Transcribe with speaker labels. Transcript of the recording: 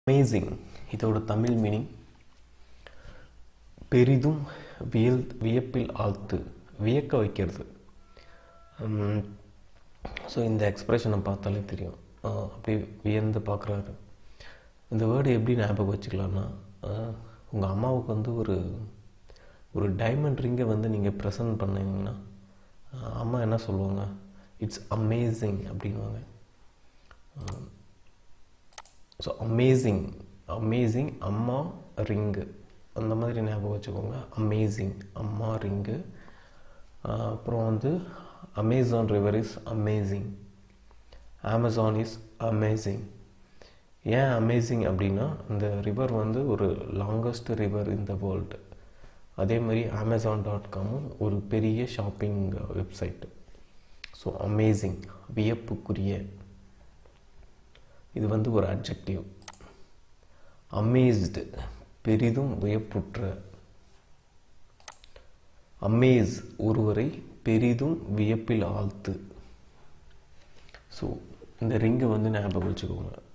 Speaker 1: amazing இதோட Tamil meaning பெரிதும் வியல் வியப்பில் ஆழ்த்து வியக்க வைக்கிறது ஸோ இந்த எக்ஸ்ப்ரெஷனை பார்த்தாலே தெரியும் ஆஹ் அப்படியே வியந்து பார்க்குறாரு இந்த வேர்டு எப்படி ஞாபகம் வச்சுக்கலாம்னா உங்கள் அம்மாவுக்கு வந்து ஒரு ஒரு டைமண்ட் ரிங்கை வந்து நீங்கள் ப்ரெசன்ட் பண்ணீங்கன்னா ஆஹ் அம்மா என்ன சொல்லுவாங்க இட்ஸ் அமேசிங் அப்படின்வாங்க ஸோ அமேசிங் அமேசிங் அம்மா ரிங்கு அந்த மாதிரி ஞாபகம் வச்சுக்கோங்க அமேசிங் அம்மா ரிங்கு அப்புறம் வந்து Amazon river is amazing Amazon is amazing ஏன் அமேசிங் அப்படின்னா இந்த ரிவர் வந்து ஒரு longest river in the world அதே மாதிரி அமேசான் டாட் காமும் ஒரு பெரிய ஷாப்பிங் வெப்சைட் ஸோ அமேசிங் வியப்புக்குரிய இது வந்து ஒரு அட்ஜெக்டிவ் அமேஸ்டு பெரிதும் வியப்புற்ற அமேஸ் ஒருவரை பெரிதும் வியப்பில் ஆழ்த்து ஸோ இந்த ரிங்கை வந்து ஞாபகம் வச்சுக்கோங்க